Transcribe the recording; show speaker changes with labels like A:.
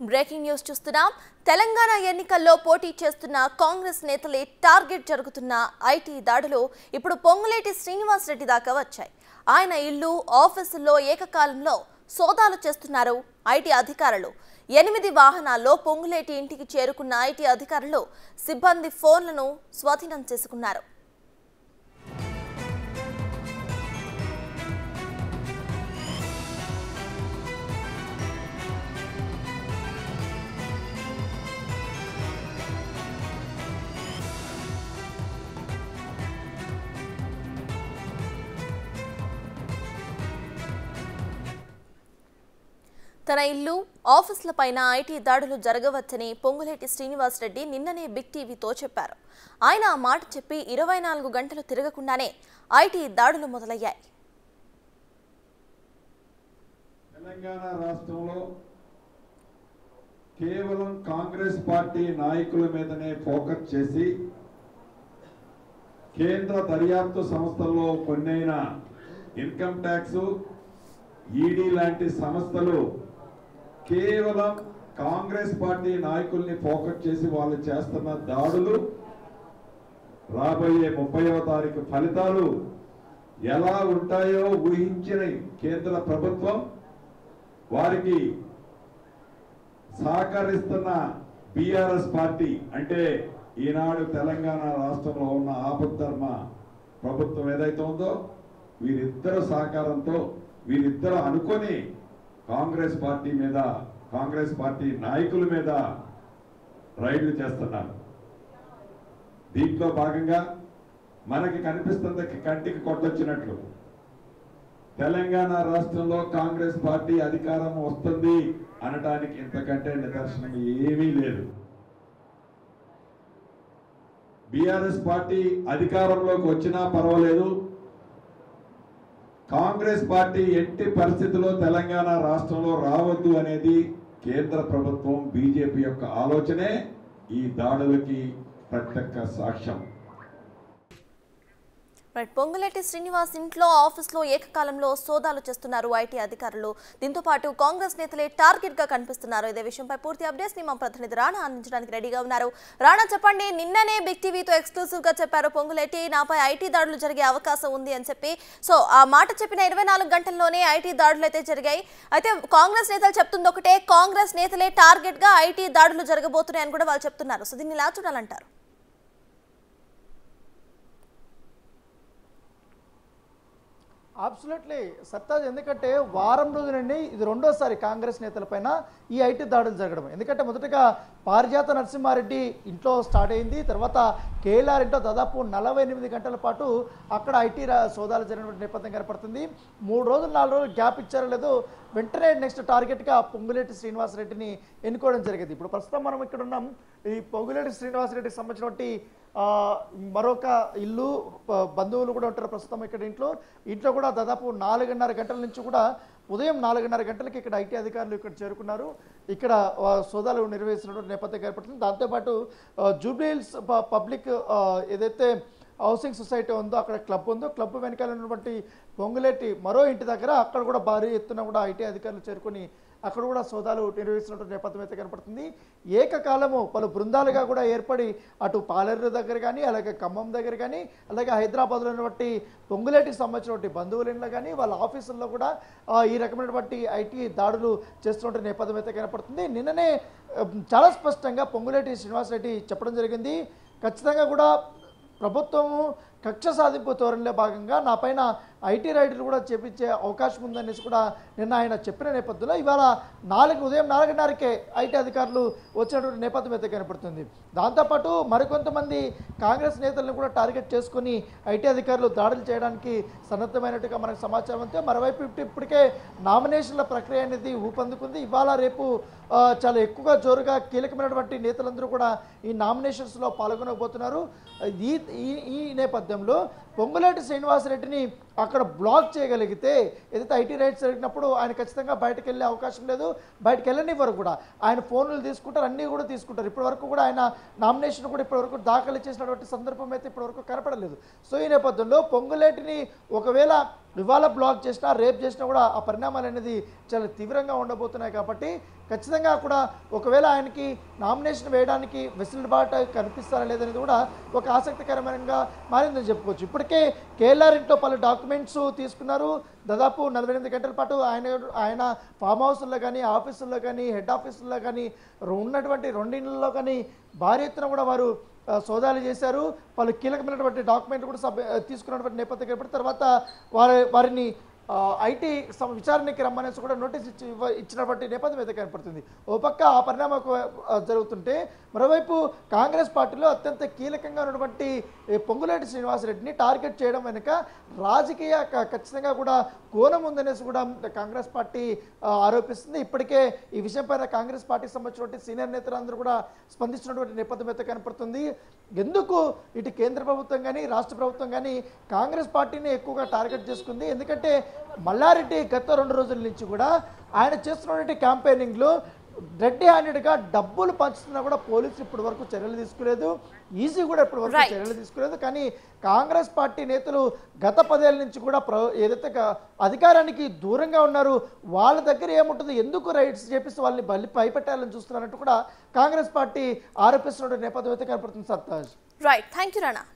A: Breaking news చూస్తున్నాం తెలంగాణ ఎన్నికల్లో పోటీ చేస్తున్న కాంగ్రెస్ నేతలే టార్గెట్ జరుగుతున్న ఐటీ దాడులు ఇప్పుడు పొంగులేటి శ్రీనివాస్ రెడ్డి దాకా వచ్చాయి ఆయన ఇల్లు ఆఫీసుల్లో ఏకకాలంలో సోదాలు చేస్తున్నారు ఐటీ అధికారులు ఎనిమిది వాహనాల్లో పొంగులేటి ఇంటికి చేరుకున్న ఐటీ అధికారులు సిబ్బంది ఫోన్లను స్వాధీనం చేసుకున్నారు తన ఇల్లు ఆఫీసులపైన ఐటీ దాడులు జరగవచ్చని పొంగులేటి శ్రీనివాసరెడ్డి నిన్ననే బిగ్ టీవీతో చెప్పారు ఆయన ఆ మాట చెప్పి ఇరవై నాలుగు గంటలు తిరగకుండానే ఐటీ దాడులు మొదలయ్యాయి
B: తెలంగాణ రాష్ట్రంలో కేవలం కాంగ్రెస్ పార్టీ నాయకుల మీదనే ఫోకస్ చేసి కేంద్ర దర్యాప్తు సంస్థల్లో కొన్నైన ఇన్కమ్ ట్యాక్స్ ఈడీ లాంటి సంస్థలు కేవలం కాంగ్రెస్ పార్టీ నాయకుల్ని ఫోకస్ చేసి వాళ్ళు చేస్తున్న దాడులు రాబోయే ముప్పైవ తారీఖు ఫలితాలు ఎలా ఉంటాయో ఊహించిన కేంద్ర ప్రభుత్వం వారికి సహకరిస్తున్న బీఆర్ఎస్ పార్టీ అంటే ఈనాడు తెలంగాణ రాష్ట్రంలో ఉన్న ఆపద్ధర్మ ప్రభుత్వం ఏదైతే ఉందో వీరిద్దరు సహకారంతో వీరిద్దరు అనుకొని కాంగ్రెస్ పార్టీ మీద కాంగ్రెస్ పార్టీ నాయకుల మీద రైడ్లు చేస్తున్నారు దీంట్లో భాగంగా మనకి కనిపిస్తుంది కంటికి కొట్టొచ్చినట్లు తెలంగాణ రాష్ట్రంలో కాంగ్రెస్ పార్టీ అధికారం వస్తుంది అనటానికి ఇంతకంటే నిదర్శనం ఏమీ లేదు బీఆర్ఎస్ పార్టీ అధికారంలోకి వచ్చినా పర్వాలేదు కాంగ్రెస్ పార్టీ ఎట్టి పరిస్థితిలో తెలంగాణ రాష్ట్రంలో రావద్దు అనేది కేంద్ర ప్రభుత్వం బీజేపీ యొక్క ఆలోచనే ఈ దాడులకి ప్రత్యక్ష సాక్ష్యం
A: రైట్ పొంగులేటి శ్రీనివాస్ ఇంట్లో ఆఫీస్లో ఏకకాలంలో సోదాలు చేస్తున్నారు ఐటీ అధికారులు దీంతో పాటు కాంగ్రెస్ నేతలే టార్గెట్ గా కనిపిస్తున్నారు ఇదే విషయంపై పూర్తి అప్డేట్స్ ని మా ప్రతినిధి రాణా అందించడానికి రెడీగా ఉన్నారు రాణా చెప్పండి నిన్ననే బిగ్ టీవీతో ఎక్స్క్లూసివ్ గా చెప్పారు పొంగులేటి నాపై ఐటీ దాడులు జరిగే అవకాశం ఉంది అని చెప్పి సో ఆ మాట చెప్పిన ఇరవై నాలుగు గంటల్లోనే ఐటీ దాడులు అయితే జరిగాయి అయితే కాంగ్రెస్ నేతలు చెప్తుంది ఒకటే కాంగ్రెస్ నేతలే టార్గెట్ గా ఐటీ దాడులు జరగబోతున్నాయని కూడా వాళ్ళు చెప్తున్నారు సో దీన్ని ఎలా చూడాలంటారు
C: అబ్సల్యూట్లీ సత్తాజ్ ఎందుకంటే వారం రోజులండి ఇది రెండోసారి కాంగ్రెస్ నేతలపైన ఈ ఐటీ దాడులు జరగడం ఎందుకంటే మొదటగా పారిజాత నరసింహారెడ్డి ఇంట్లో స్టార్ట్ అయింది తర్వాత కేఎల్ఆర్ ఇంట్లో దాదాపు నలభై ఎనిమిది గంటల పాటు అక్కడ ఐటీ రా- సోదాలు జరిగిన నేపథ్యం కనపడుతుంది మూడు రోజులు నాలుగు రోజులు గ్యాప్ ఇచ్చారో లేదో వెంటనే నెక్స్ట్ టార్గెట్గా పొంగులేటి శ్రీనివాసరెడ్డిని ఎన్నుకోవడం జరిగింది ఇప్పుడు ప్రస్తుతం మనం ఇక్కడ ఉన్నాం ఈ పొంగులేటి శ్రీనివాసరెడ్డికి సంబంధించినటువంటి ఆ, మరొక ఇల్లు ప- బంధువులు కూడా ఉంటారు ప్రస్తుతం ఇక్కడ ఇంట్లో ఇంట్లో కూడా దాదాపు నాలుగున్నర గంటల నుంచి కూడా ఉదయం నాలుగున్నర గంటలకి ఇక్కడ ఐటీ అధికారులు ఇక్కడ చేరుకున్నారు ఇక్కడ ఆ, సోదాలు నిర్వహిస్తున్నటువంటి నేపథ్యం ఏర్పడుతుంది దాంతోపాటు ఆ, జూబ్లీ హిల్స్ ప- పబ్లిక్ ఆ, ఏదైతే హౌసింగ్ సొసైటీ ఉందో అక్కడ క్లబ్ ఉందో క్లబ్ వెనకాల ఉన్నటువంటి పొంగులేటి మరో ఇంటి దగ్గర అక్కడ కూడా భారీ ఎత్తున కూడా ఐటీ అధికారులు చేరుకొని అక్కడ కూడా సోదాలు నిర్వహిస్తున్నటువంటి నేపథ్యం అయితే కనపడుతుంది ఏకకాలము పలు బృందాలుగా కూడా ఏర్పడి అటు పాలేరు దగ్గర కానీ అలాగే ఖమ్మం దగ్గర కానీ అలాగే హైదరాబాద్లో ఉన్నటువంటి పొంగులేటికి సంబంధించినటువంటి బంధువులలో కానీ వాళ్ళ ఆఫీసుల్లో కూడా ఆ, ఈ రకమైనటువంటి ఐటీ దాడులు చేస్తున్నటువంటి నేపథ్యం అయితే కనపడుతుంది నిన్ననే ఆ, చాలా స్పష్టంగా పొంగులేటి శ్రీనివాసరెడ్డి చెప్పడం జరిగింది ఖచ్చితంగా కూడా ప్రభుత్వము కక్ష సాధింపు ధోరణిలో భాగంగా నా పైన ఐటీ రైడ్లు కూడా చేపించే అవకాశం ఉందనేసి కూడా నిన్న ఆయన చెప్పిన నేపథ్యంలో ఇవాళ నాలుగు ఉదయం నాలుగున్నరకే ఐటీ అధికారులు వచ్చినటువంటి నేపథ్యం అయితే కనపడుతుంది దాంతోపాటు మరికొంతమంది కాంగ్రెస్ నేతలను కూడా టార్గెట్ చేసుకుని ఐటీ అధికారులు దాడులు చేయడానికి సన్నద్ధమైనట్టుగా మనకు సమాచారం అంతే మరోవైపు ఇప్పుడు ఇప్పటికే నామినేషన్ల ప్రక్రియ అనేది ఊపందుకుంది ఇవాళ రేపు ఆ, చాలా ఎక్కువగా జోరుగా కీలకమైనటువంటి నేతలందరూ కూడా ఈ నామినేషన్స్లో పాల్గొనబోతున్నారు ఈ ఈ- ఈ నేపథ్యంలో పొంగులేటి శ్రీనివాసరెడ్డిని అక్కడ బ్లాక్ చేయగలిగితే ఏదైతే ఐటీ రైట్స్ జరిగినప్పుడు ఆయన ఖచ్చితంగా బయటకు వెళ్ళే అవకాశం లేదు బయటకు వెళ్ళనివ్వరు కూడా ఆయన ఫోన్లు తీసుకుంటారు అన్నీ కూడా తీసుకుంటారు ఇప్పటి వరకు కూడా ఆయన నామినేషన్ కూడా ఇప్పటివరకు దాఖలు చేసినటువంటి సందర్భం అయితే ఇప్పటివరకు కనపడలేదు సో ఈ నేపథ్యంలో పొంగులేటిని ఒకవేళ ఇవాళ బ్లాక్ చేసినా రేప్ చేసినా కూడా ఆ పరిణామాలు అనేది చాలా తీవ్రంగా ఉండబోతున్నాయి కాబట్టి ఖచ్చితంగా కూడా ఒకవేళ ఆయనకి నామినేషన్ వేయడానికి వెసులుబాటు కనిపిస్తారా లేదనేది కూడా ఒక ఆసక్తికరమైన మారిందని చెప్పుకోవచ్చు ఇప్పటికే కేఎల్ఆర్ ఇంట్లో పలు డాక్యుమెంట్స్ తీసుకున్నారు దాదాపు నలభై ఎనిమిది గంటల పాటు ఆయన ఆయన ఫామ్ హౌస్లో కానీ ఆఫీసుల్లో కానీ హెడ్ ఆఫీసుల్లో కానీ ఉన్నటువంటి రెండింటిలో కానీ భారీ ఎత్తున కూడా వారు ఆ, సోదాలు చేశారు పలు కీలకమైనటువంటి డాక్యుమెంట్లు కూడా సబ్ తీసుకున్నటువంటి నేపథ్యం ఏర్పడి తర్వాత వారి వారిని ఐటీ విచారణకి రమ్మనేసి కూడా నోటీస్ ఇచ్చి ఇవ్వ- ఇచ్చినటువంటి నేపథ్యం అయితే కనపడుతుంది ఓ పక్క ఆ పరిణామం ఒక- ఆ, జరుగుతుంటే మరోవైపు కాంగ్రెస్ పార్టీలో అత్యంత కీలకంగా ఉన్నటువంటి ఏ, పొంగులేటి శ్రీనివాసరెడ్డిని టార్గెట్ చేయడం వెనుక రాజకీయ క- ఖచ్చితంగా కూడా కోణం ఉందనేసి కూడా కాంగ్రెస్ పార్టీ ఆ, ఆరోపిస్తుంది ఇప్పటికే ఈ విషయం పైన కాంగ్రెస్ పార్టీకి సంబంధించినటువంటి సీనియర్ నేతలందరూ కూడా స్పందించినటువంటి నేపథ్యం అయితే కనపడుతుంది ఎందుకు ఇటు కేంద్ర ప్రభుత్వం కానీ రాష్ట్ర ప్రభుత్వం కానీ కాంగ్రెస్ పార్టీని ఎక్కువగా టార్గెట్ చేసుకుంది ఎందుకంటే మల్లారెడ్డి గత రెండు రోజుల నుంచి కూడా ఆయన చేస్తున్నటువంటి క్యాంపెయినింగ్లో రెడ్డి హ్యాండెడ్గా డబ్బులు పంచుతున్నా కూడా పోలీసులు ఇప్పటి వరకు చర్యలు తీసుకోలేదు ఈజీ కూడా ఇప్పటి వరకు
A: Right.
C: చర్యలు తీసుకోలేదు కానీ కాంగ్రెస్ పార్టీ నేతలు గత పదేళ్ళ నుంచి కూడా ప్ర ఏదైతే క- అధికారానికి దూరంగా ఉన్నారు వాళ్ళ దగ్గర ఏముంటుంది ఎందుకు రైట్స్ చేపిస్తూ వాళ్ళని బలి భయపెట్టాలని చూస్తున్నారంటూ కూడా కాంగ్రెస్ పార్టీ ఆరోపిస్తున్న నేపథ్యం అయితే కనపడుతుంది సత్తాజ్
A: రైట్ థ్యాంక్ యూ రాణా